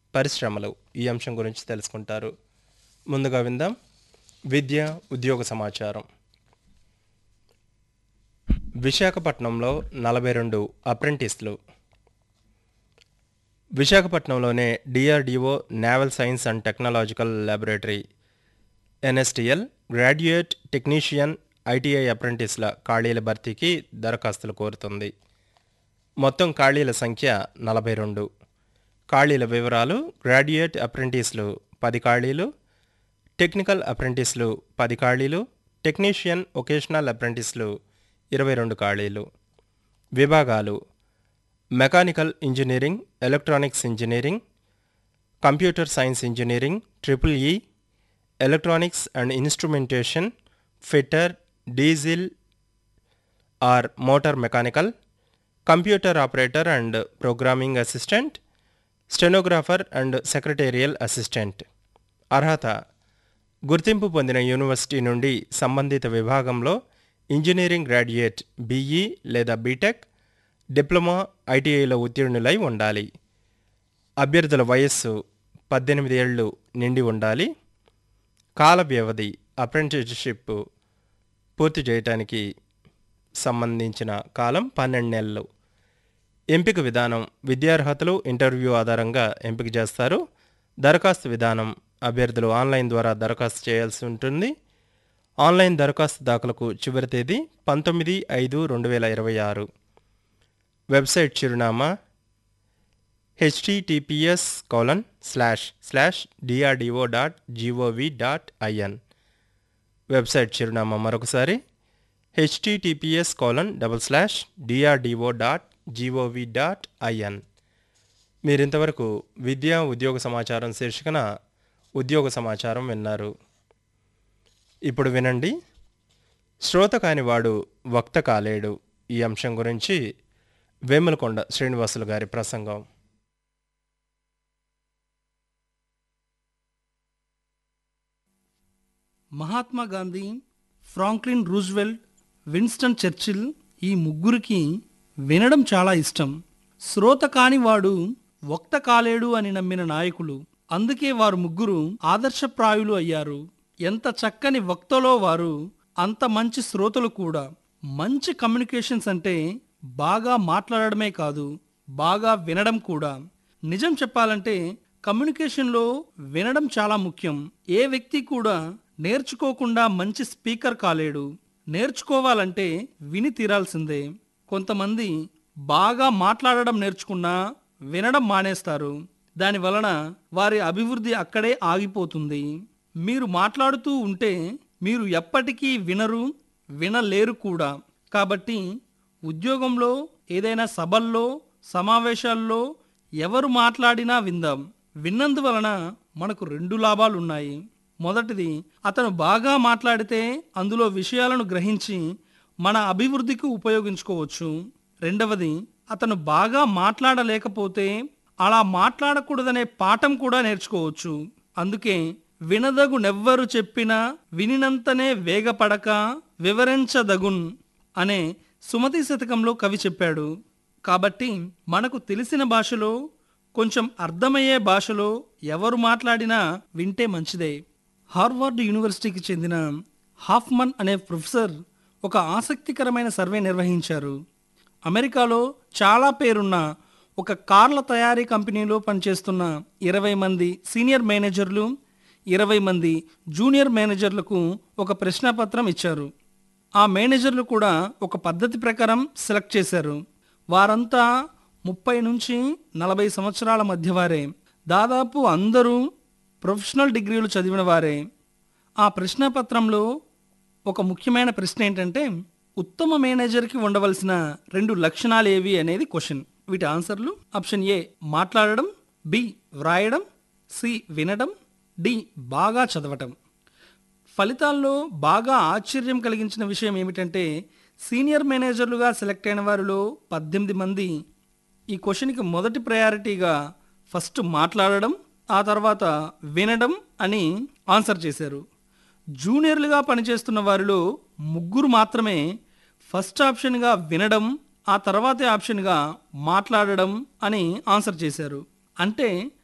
పరిశ్రమలు ఈ అంశం గురించి తెలుసుకుంటారు ముందుగా విందాం విద్య ఉద్యోగ సమాచారం విశాఖపట్నంలో నలభై రెండు అప్రెంటిస్లు విశాఖపట్నంలోనే DRDO naval science and technological laboratory NSTL graduate technician ITI అప్రెంటిస్ల ఖాళీల భర్తీకి దరఖాస్తులు కోరుతుంది మొత్తం ఖాళీల సంఖ్య నలభై రెండు ఖాళీల వివరాలు గ్రాడ్యుయేట్ అప్రెంటిస్లు పది ఖాళీలు టెక్నికల్ అప్రెంటిస్లు పది ఖాళీలు టెక్నీషియన్ ఒకేషనల్ అప్రెంటిస్లు ఇరవై రెండు ఖాళీలు విభాగాలు mechanical engineering electronics engineering computer science engineering triple E electronics and instrumentation fitter diesel or motor mechanical computer operator and programming assistant stenographer and secretarial assistant అర్హత గుర్తింపు పొందిన యూనివర్సిటీ నుండి సంబంధిత విభాగంలో ఇంజనీరింగ్ గ్రాడ్యుయేట్ బీఈ లేదా బీటెక్ డిప్లొమా ఐటీఐలో ఉత్తీర్ణులై ఉండాలి అభ్యర్థుల వయస్సు పద్దెనిమిది ఏళ్ళు నిండి ఉండాలి కాల వ్యవధి అప్రెంటిస్షిప్ పూర్తి చేయటానికి సంబంధించిన కాలం పన్నెండు నెలలు ఎంపిక విధానం విద్యార్హతలు ఇంటర్వ్యూ ఆధారంగా ఎంపిక చేస్తారు దరఖాస్తు విధానం అభ్యర్థులు ఆన్లైన్ ద్వారా దరఖాస్తు చేయాల్సి ఉంటుంది ఆన్లైన్ దరఖాస్తు దాఖలకు చివరి తేదీ పంతొమ్మిది ఐదు రెండు వేల ఇరవై ఆరు వెబ్సైట్ చిరునామా HTTPS colon slash slash DRDO dot GOV dot IN website చిరునామా మరొకసారి HTTPS colon double slash DRDO dot GOV dot IN మీరింతవరకు విద్యా ఉద్యోగ సమాచారం శీర్షికన ఉద్యోగ సమాచారం విన్నారు ఇప్పుడు వినండి శ్రోత కానివాడు వక్త కాలేడు ఈ అంశం గురించి వేములకొండ శ్రీనివాసులు గారి ప్రసంగం Mahatma Gandhi Franklin Roosevelt Winston Churchill ఈ ముగ్గురికి వినడం చాలా ఇష్టం శ్రోత కానివాడు వక్త కాలేడు అని నమ్మిన నాయకులు అందుకే వారు ముగ్గురు ఆదర్శప్రాయులు అయ్యారు ఎంత చక్కని వక్తలో వారు అంత మంచి శ్రోతలు కూడా మంచి కమ్యూనికేషన్స్ అంటే బాగా మాట్లాడడమే కాదు బాగా వినడం కూడా నిజం చెప్పాలంటే కమ్యూనికేషన్లో వినడం చాలా ముఖ్యం ఏ వ్యక్తి కూడా నేర్చుకోకుండా మంచి స్పీకర్ కాలేడు నేర్చుకోవాలంటే విని తీరాల్సిందే కొంతమంది బాగా మాట్లాడడం నేర్చుకున్నా వినడం మానేస్తారు దాని వలన వారి అభివృద్ధి అక్కడే ఆగిపోతుంది మీరు మాట్లాడుతూ ఉంటే మీరు ఎప్పటికీ వినరు వినలేరు కూడా కాబట్టి ఉద్యోగంలో ఏదైనా సభల్లో సమావేశాల్లో ఎవరు మాట్లాడినా విందాం విన్నందువలన మనకు రెండు లాభాలు ఉన్నాయి మొదటిది అతను బాగా మాట్లాడితే అందులో విషయాలను గ్రహించి మన అభివృద్ధికి ఉపయోగించుకోవచ్చు రెండవది అతను బాగా మాట్లాడలేకపోతే అలా మాట్లాడకూడదనే పాఠం కూడా నేర్చుకోవచ్చు అందుకే వినదగు నెవ్వరు చెప్పినా వినినంతనే వేగపడక వివరించదగున్ అనే సుమతి శతకంలో కవి చెప్పాడు కాబట్టి మనకు తెలిసిన భాషలో కొంచెం అర్థమయ్యే భాషలో ఎవరు మాట్లాడినా వింటే మంచిదే హార్వర్డ్ యూనివర్సిటీకి చెందిన హాఫ్మన్ అనే ప్రొఫెసర్ ఒక ఆసక్తికరమైన సర్వే నిర్వహించారు అమెరికాలో చాలా పేరున్న ఒక కార్ల తయారీ కంపెనీలో పనిచేస్తున్న ఇరవై మంది సీనియర్ మేనేజర్లు ఇరవై మంది జూనియర్ మేనేజర్లకు ఒక ప్రశ్నపత్రం ఇచ్చారు ఆ మేనేజర్లు కూడా ఒక పద్ధతి ప్రకారం సెలెక్ట్ చేశారు వారంతా ముప్పై నుంచి నలభై సంవత్సరాల మధ్య వారే దాదాపు అందరూ ప్రొఫెషనల్ డిగ్రీలు చదివిన వారే ఆ ప్రశ్నపత్రంలో ఒక ముఖ్యమైన ప్రశ్న ఏంటంటే ఉత్తమ మేనేజర్కి ఉండవలసిన రెండు లక్షణాలు ఏవి అనేది క్వశ్చన్ వీటి ఆన్సర్లు ఆప్షన్ ఏ మాట్లాడడం బి వ్రాయడం సి వినడం డి బాగా చదవటం ఫలితాల్లో బాగా ఆశ్చర్యం కలిగించిన విషయం ఏమిటంటే సీనియర్ మేనేజర్లుగా సెలెక్ట్ అయిన వారిలో పద్దెనిమిది మంది ఈ క్వశ్చన్కి మొదటి ప్రయారిటీగా ఫస్ట్ మాట్లాడడం ఆ తర్వాత వినడం అని ఆన్సర్ చేశారు జూనియర్లుగా పనిచేస్తున్న వారిలో ముగ్గురు మాత్రమే ఫస్ట్ ఆప్షన్గా వినడం ఆ తర్వాతే ఆప్షన్గా మాట్లాడడం అని ఆన్సర్ చేశారు అంటే